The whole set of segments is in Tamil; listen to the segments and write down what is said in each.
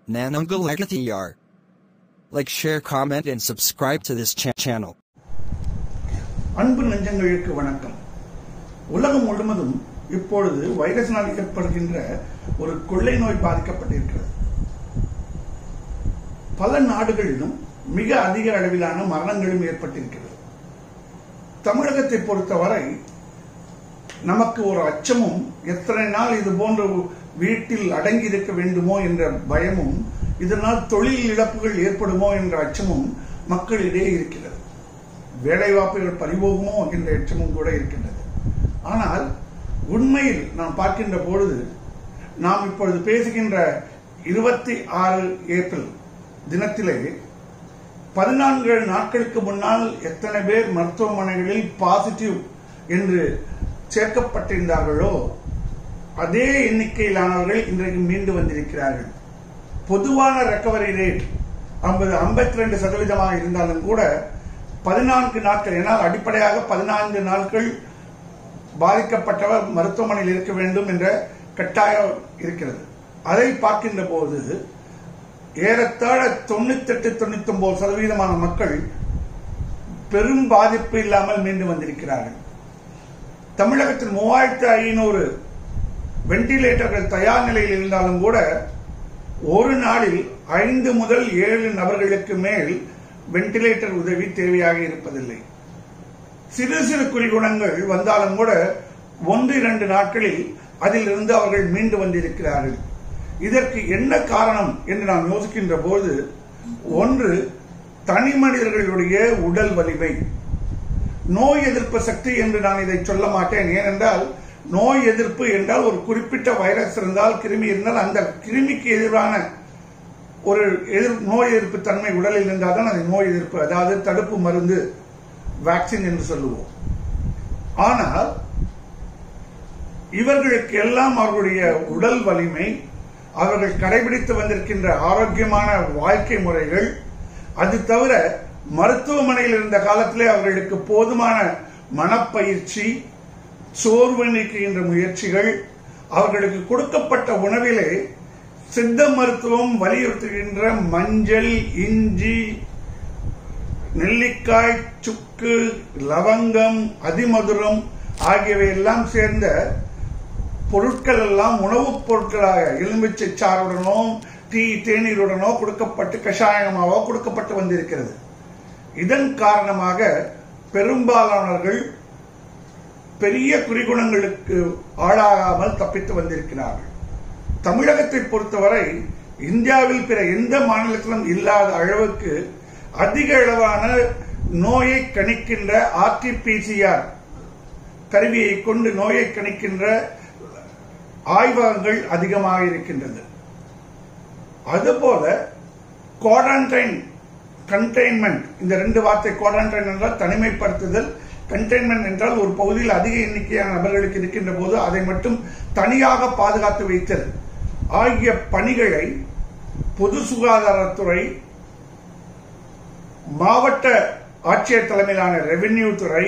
Nanungal Legatiyar. Like, share, comment, and subscribe to this cha- channel. அன்பு நெஞ்சங்களுக்கு வணக்கம் உலகம் முழுவதும் இப்பொழுது வைரஸினால் ஏற்படுகின்ற ஒரு கொள்ளை நோய் பாதிக்கப்பட்டிருக்கிறது பல நாடுகளிலும் மிக அதிக அளவிலான மரணங்களும் ஏற்பட்டிருக்கிறது தமிழகத்தை பொறுத்தவரை நமக்கு ஒரு அச்சமும் எத்தனை நாள் இது போன்ற வீட்டில் அடங்கி இருக்க வேண்டுமோ என்ற பயமும் இதனால் தொழில் இழப்புகள் ஏற்படுமோ என்ற அச்சமும் மக்களிடையே இருக்கிறது வேலைவாய்ப்புகள் பறிபோகுமோ என்ற எச்சமும் கூட இருக்கின்றது ஆனால் உண்மையில் நாம் பார்க்கின்ற பொழுது நாம் இப்பொழுது பேசுகின்ற இருபத்தி ஆறு ஏப்ரல் தினத்திலே பதினான்கு நாட்களுக்கு முன்னால் எத்தனை பேர் மருத்துவமனைகளில் பாசிட்டிவ் என்று சேர்க்கப்பட்டிருந்தார்களோ அதே எண்ணிக்கையிலானவர்கள் இன்றைக்கு மீண்டு வந்திருக்கிறார்கள் பொதுவான ரெக்கவரி ரேட் ஐம்பது ஐம்பத்தி ரெண்டு சதவீதமாக இருந்தாலும் கூட பதினான்கு நாட்கள் ஏன்னால் அடிப்படையாக பதினான்கு நாட்கள் பாதிக்கப்பட்டவர் மருத்துவமனையில் இருக்க வேண்டும் என்ற கட்டாயம் இருக்கிறது அதை பார்க்கின்ற போது ஏறத்தாழ தொண்ணூத்தெட்டு தொண்ணூத்தி ஒன்பது சதவீதமான மக்கள் பெரும் பாதிப்பு இல்லாமல் மீண்டு வந்திருக்கிறார்கள் தமிழகத்தில் மூவாயிரத்து ஐநூறு வெண்டிலேட்டர்கள் தயார் நிலையில் இருந்தாலும் கூட ஒரு நாளில் ஐந்து முதல் ஏழு நபர்களுக்கு மேல் வெண்டிலேட்டர் உதவி தேவையாக இருப்பதில்லை சிறு சிறு குறிகுணங்கள் வந்தாலும் கூட ஒன்று இரண்டு நாட்களில் அதிலிருந்து அவர்கள் மீண்டு வந்திருக்கிறார்கள் இதற்கு என்ன காரணம் என்று நாம் யோசிக்கின்ற போது ஒன்று தனி மனிதர்களுடைய உடல் வலிமை நோய் எதிர்ப்பு சக்தி என்று நான் இதை சொல்ல மாட்டேன் ஏனென்றால் நோய் எதிர்ப்பு என்றால் ஒரு குறிப்பிட்ட வைரஸ் இருந்தால் கிருமி இருந்தால் அந்த கிருமிக்கு எதிரான ஒரு எதிர் நோய் எதிர்ப்பு தன்மை உடலில் இருந்தால் தான் அது நோய் எதிர்ப்பு அதாவது தடுப்பு மருந்து வேக்சின் என்று சொல்லுவோம் ஆனால் இவர்களுக்கு எல்லாம் அவர்களுடைய உடல் வலிமை அவர்கள் கடைபிடித்து வந்திருக்கின்ற ஆரோக்கியமான வாழ்க்கை முறைகள் அது தவிர மருத்துவமனையில் இருந்த காலத்திலே அவர்களுக்கு போதுமான மனப்பயிற்சி சோர்வு நீக்குகின்ற முயற்சிகள் அவர்களுக்கு கொடுக்கப்பட்ட உணவிலே சித்த மருத்துவம் வலியுறுத்துகின்ற மஞ்சள் இஞ்சி நெல்லிக்காய் சுக்கு லவங்கம் அதிமதுரம் ஆகியவை எல்லாம் சேர்ந்த பொருட்கள் எல்லாம் உணவுப் பொருட்களாக எலுமிச்சை சாறுடனோ டீ தேநீருடனோ கொடுக்கப்பட்டு கஷாயமாவோ கொடுக்கப்பட்டு வந்திருக்கிறது இதன் காரணமாக பெரும்பாலானவர்கள் பெரிய குறிகுணங்களுக்கு ஆளாகாமல் தப்பித்து வந்திருக்கிறார்கள் தமிழகத்தை பொறுத்தவரை இந்தியாவில் பிற எந்த மாநிலத்திலும் இல்லாத அளவுக்கு அதிக அளவான நோயை கணிக்கின்ற ஆர்டிபிசிஆர் கருவியை கொண்டு நோயை கணிக்கின்ற ஆய்வகங்கள் அதிகமாக இருக்கின்றது அதுபோல குவாரண்டைன் கண்டெய்ன்மெண்ட் இந்த ரெண்டு வார்த்தை குவாரண்டைன் என்றால் தனிமைப்படுத்துதல் கண்டெய்ன்மெண்ட் என்றால் ஒரு பகுதியில் அதிக எண்ணிக்கையான நபர்களுக்கு இருக்கின்ற போது அதை மட்டும் தனியாக பாதுகாத்து வைத்தல் ஆகிய பணிகளை பொது சுகாதாரத்துறை மாவட்ட ஆட்சியர் தலைமையிலான ரெவென்யூ துறை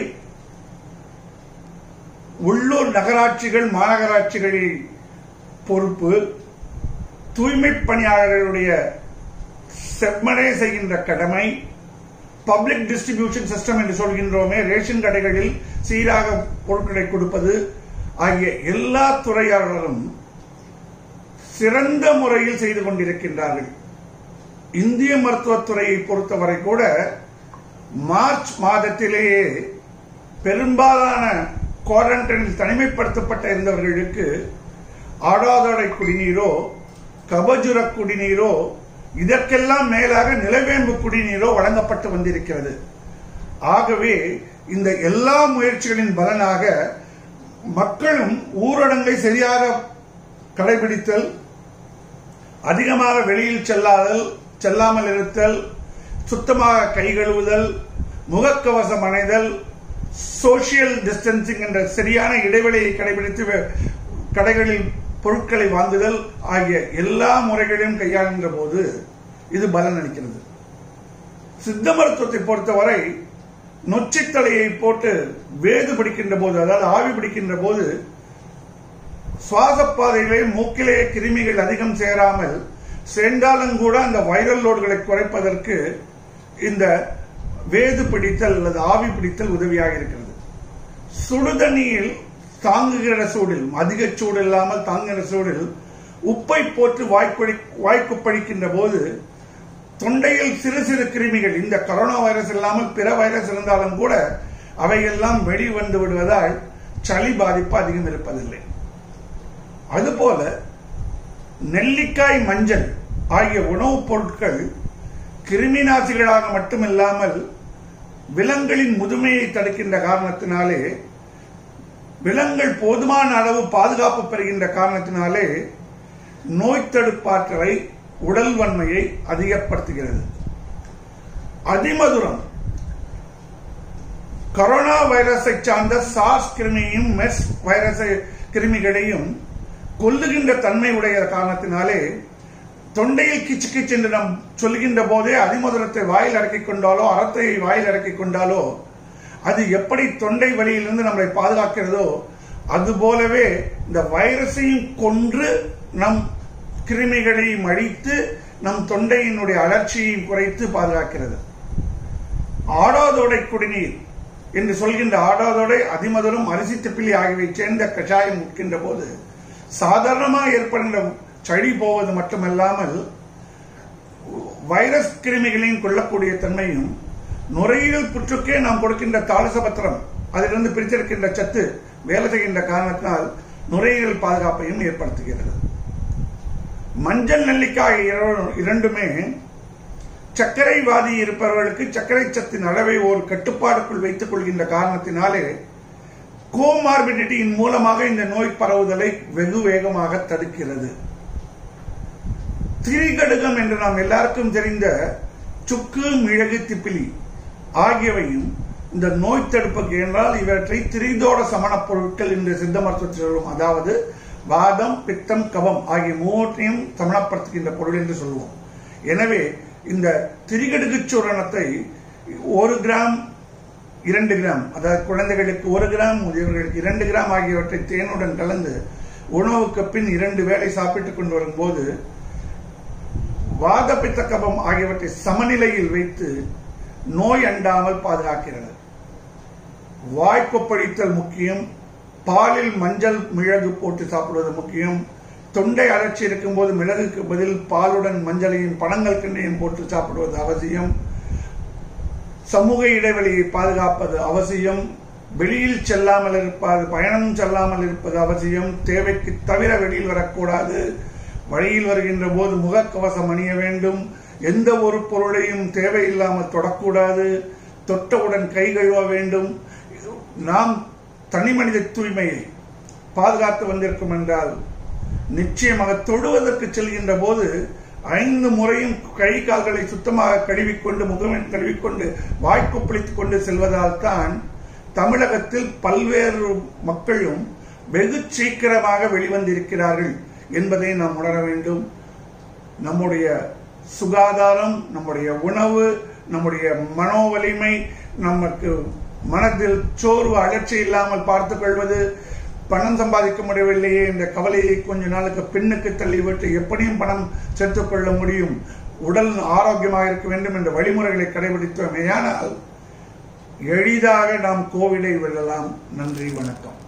உள்ளூர் நகராட்சிகள் மாநகராட்சிகளின் பொறுப்பு தூய்மை பணியாளர்களுடைய செம்மனே செய்கின்ற கடமை பப்ளிக் டிஸ்ட்ரிபியூஷன் சிஸ்டம் என்று சொல்கின்றோமே ரேஷன் கடைகளில் சீராக பொருட்களை கொடுப்பது ஆகிய எல்லா துறையாளரும் சிறந்த முறையில் செய்து கொண்டிருக்கின்றார்கள் இந்திய மருத்துவத்துறையை பொறுத்தவரை கூட மார்ச் மாதத்திலேயே பெரும்பாலான குவாரண்டைனில் தனிமைப்படுத்தப்பட்ட இருந்தவர்களுக்கு ஆடாதொடை குடிநீரோ கபஜுர குடிநீரோ இதற்கெல்லாம் மேலாக நிலவேம்பு குடிநீரோ வழங்கப்பட்டு வந்திருக்கிறது ஆகவே இந்த எல்லா முயற்சிகளின் பலனாக மக்களும் ஊரடங்கை சரியாக கடைபிடித்தல் அதிகமாக வெளியில் செல்லாதல் செல்லாமல் இருத்தல் சுத்தமாக கை கழுவுதல் முகக்கவசம் அணைதல் சோசியல் டிஸ்டன்சிங் என்ற சரியான இடைவெளியை கடைபிடித்து கடைகளில் பொருட்களை வாங்குதல் ஆகிய எல்லா முறைகளையும் கையாளுகின்ற போது இது பலன் அளிக்கிறது சித்த மருத்துவத்தை பொறுத்தவரை நொச்சித்தலையை போட்டு வேது பிடிக்கின்ற போது அதாவது ஆவி பிடிக்கின்ற போது சுவாச பாதையிலே மூக்கிலே கிருமிகள் அதிகம் சேராமல் சேர்ந்தாலும் கூட அந்த வைரல் லோடுகளை குறைப்பதற்கு இந்த வேது பிடித்தல் அல்லது ஆவி பிடித்தல் உதவியாக இருக்கிறது சுடுதண்ணியில் தாங்குகிற சூடில் அதிக சூடு இல்லாமல் தாங்குகிற சூடில் உப்பை போட்டு வாய்க்குழி வாய்க்குப்பழிக்கின்ற போது தொண்டையில் சிறு சிறு கிருமிகள் இந்த கொரோனா வைரஸ் இல்லாமல் பிற வைரஸ் இருந்தாலும் கூட அவையெல்லாம் வெளிவந்து விடுவதால் சளி பாதிப்பு அதிகம் இருப்பதில்லை அதுபோல நெல்லிக்காய் மஞ்சள் ஆகிய உணவுப் பொருட்கள் கிருமிநாசிகளாக மட்டுமில்லாமல் விலங்குகளின் முதுமையை தடுக்கின்ற காரணத்தினாலே விலங்குகள் போதுமான அளவு பாதுகாப்பு பெறுகின்ற காரணத்தினாலே நோய் தடுப்பாற்றலை உடல் வன்மையை அதிகப்படுத்துகிறது அதிமதுரம் கொரோனா வைரஸை சார்ந்த சார்ஸ் கிருமியையும் மெர்ஸ் வைரஸ் கிருமிகளையும் கொல்லுகின்ற தன்மை உடைய காரணத்தினாலே தொண்டையில் கிச்சு கிச்சு என்று நாம் சொல்கின்ற போதே அதிமதுரத்தை வாயில் அடக்கிக் கொண்டாலோ அறத்தை வாயில் அடக்கிக் கொண்டாலோ அது எப்படி தொண்டை வழியிலிருந்து நம்மளை பாதுகாக்கிறதோ அது போலவே இந்த வைரஸையும் கொன்று நம் கிருமிகளையும் அழித்து நம் தொண்டையினுடைய அலர்ச்சியையும் குறைத்து பாதுகாக்கிறது ஆடாதோடை குடிநீர் என்று சொல்கின்ற ஆடாதோடை அதிமதுரம் அரிசி திப்பிலி ஆகியவை சேர்ந்த கஷாயம் உட்கின்ற போது சாதாரணமாக ஏற்படுகின்ற சளி போவது மட்டுமல்லாமல் வைரஸ் கிருமிகளையும் கொள்ளக்கூடிய தன்மையும் நுரையீரல் புற்றுக்கே நாம் கொடுக்கின்ற தாளசபத்திரம் அதிலிருந்து பிரித்தெடுக்கின்ற சத்து வேலை செய்கின்ற காரணத்தினால் நுரையீரல் பாதுகாப்பையும் ஏற்படுத்துகிறது மஞ்சள் நெல்லிக்காய் இரண்டுமே சர்க்கரைவாதி இருப்பவர்களுக்கு சர்க்கரை சத்தின் அளவை ஒரு கட்டுப்பாடுக்குள் வைத்துக் கொள்கின்ற காரணத்தினாலே கோமார்பிடிட்டியின் மூலமாக இந்த நோய் பரவுதலை வெகு வேகமாக தடுக்கிறது திரிகடுகம் என்று நாம் எல்லாருக்கும் தெரிந்த சுக்கு மிளகு திப்பிலி ஆகியவையும் இந்த நோய் தடுப்புக்கு என்றால் இவற்றை திரிதோட சமண பொருட்கள் என்று சித்த மருத்துவத்தில் சொல்லுவோம் அதாவது வாதம் பித்தம் கபம் ஆகிய மூவற்றையும் சமணப்படுத்துகின்ற பொருள் என்று சொல்லுவோம் எனவே இந்த திரிகடுகு சூரணத்தை ஒரு கிராம் இரண்டு கிராம் அதாவது குழந்தைகளுக்கு ஒரு கிராம் முதியவர்களுக்கு இரண்டு கிராம் ஆகியவற்றை தேனுடன் கலந்து உணவுக்கு பின் இரண்டு வேளை சாப்பிட்டுக் கொண்டு வரும்போது வாத பித்த கபம் ஆகியவற்றை சமநிலையில் வைத்து நோய் அண்டாமல் பாதுகாக்கிறது வாய்ப்பப்பழித்தல் முக்கியம் பாலில் மஞ்சள் மிளகு போட்டு சாப்பிடுவது முக்கியம் தொண்டை அலர்ச்சி இருக்கும்போது மிளகுக்கு பதில் பாலுடன் மஞ்சளையும் பழங்கள் கிண்ணையும் போட்டு சாப்பிடுவது அவசியம் சமூக இடைவெளியை பாதுகாப்பது அவசியம் வெளியில் செல்லாமல் இருப்பது பயணம் செல்லாமல் இருப்பது அவசியம் தேவைக்கு தவிர வெளியில் வரக்கூடாது வழியில் வருகின்ற போது முகக்கவசம் அணிய வேண்டும் எந்த ஒரு பொருளையும் தேவையில்லாமல் தொடக்கூடாது தொட்டவுடன் கை கழுவ வேண்டும் நாம் தனி மனித தூய்மையை பாதுகாத்து வந்திருக்கும் என்றால் நிச்சயமாக தொடுவதற்கு செல்கின்ற போது ஐந்து முறையும் கை கால்களை சுத்தமாக கழுவிக்கொண்டு முகமில் கழுவிக்கொண்டு வாய்க்கொப்பளித்துக் கொண்டு செல்வதால் தான் தமிழகத்தில் பல்வேறு மக்களும் வெகு சீக்கிரமாக வெளிவந்திருக்கிறார்கள் என்பதை நாம் உணர வேண்டும் நம்முடைய சுகாதாரம் நம்முடைய உணவு நம்முடைய மனோ வலிமை நமக்கு மனதில் சோர்வு அலட்சி இல்லாமல் பார்த்துக் கொள்வது பணம் சம்பாதிக்க முடியவில்லையே என்ற கவலையை கொஞ்ச நாளுக்கு பின்னுக்கு தள்ளிவிட்டு எப்படியும் பணம் சேர்த்துக் கொள்ள முடியும் உடல் ஆரோக்கியமாக இருக்க வேண்டும் என்ற வழிமுறைகளை கடைபிடித்தோமேயானால் எளிதாக நாம் கோவிலை வெல்லலாம் நன்றி வணக்கம்